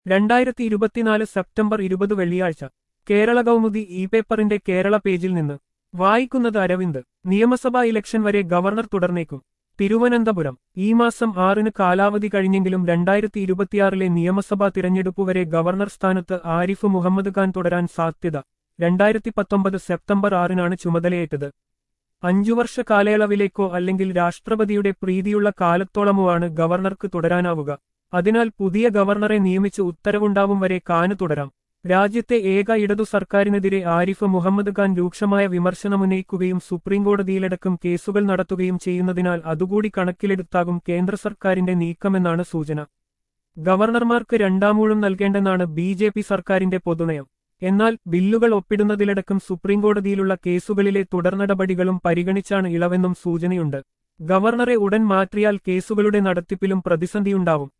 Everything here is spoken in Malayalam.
രണ്ടായിരത്തി ഇരുപത്തിനാല് സെപ്റ്റംബർ ഇരുപത് വെള്ളിയാഴ്ച കേരള കൗമുദി ഇ പേപ്പറിന്റെ കേരള പേജിൽ നിന്ന് വായിക്കുന്നത് അരവിന്ദ് നിയമസഭാ ഇലക്ഷൻ വരെ ഗവർണർ തുടർന്നേക്കും തിരുവനന്തപുരം ഈ മാസം ആറിന് കാലാവധി കഴിഞ്ഞെങ്കിലും രണ്ടായിരത്തി ഇരുപത്തിയാറിലെ നിയമസഭാ തിരഞ്ഞെടുപ്പ് വരെ ഗവർണർ സ്ഥാനത്ത് ആരിഫ് മുഹമ്മദ് ഖാൻ തുടരാൻ സാധ്യത രണ്ടായിരത്തി പത്തൊമ്പത് സെപ്റ്റംബർ ആറിനാണ് ചുമതലയേറ്റത് അഞ്ചു വർഷ കാലയളവിലേക്കോ അല്ലെങ്കിൽ രാഷ്ട്രപതിയുടെ പ്രീതിയുള്ള കാലത്തോളമോ ആണ് ഗവർണർക്ക് തുടരാനാവുക അതിനാൽ പുതിയ ഗവർണറെ നിയമിച്ച് ഉത്തരവുണ്ടാവും വരെ ഖാന് തുടരാം രാജ്യത്തെ ഏക ഇടതു സർക്കാരിനെതിരെ ആരിഫ് മുഹമ്മദ് ഖാൻ രൂക്ഷമായ വിമർശനമുന്നയിക്കുകയും സുപ്രീംകോടതിയിലടക്കം കേസുകൾ നടത്തുകയും ചെയ്യുന്നതിനാൽ അതുകൂടി കണക്കിലെടുത്താകും കേന്ദ്ര സർക്കാരിന്റെ നീക്കമെന്നാണ് സൂചന ഗവർണർമാർക്ക് രണ്ടാമൂഴം നൽകേണ്ടെന്നാണ് ബി ജെ പി സർക്കാരിന്റെ പൊതുനയം എന്നാൽ ബില്ലുകൾ ഒപ്പിടുന്നതിലടക്കം സുപ്രീംകോടതിയിലുള്ള കേസുകളിലെ തുടർനടപടികളും പരിഗണിച്ചാണ് ഇളവെന്നും സൂചനയുണ്ട് ഗവർണറെ ഉടൻ മാറ്റിയാൽ കേസുകളുടെ നടത്തിപ്പിലും പ്രതിസന്ധിയുണ്ടാവും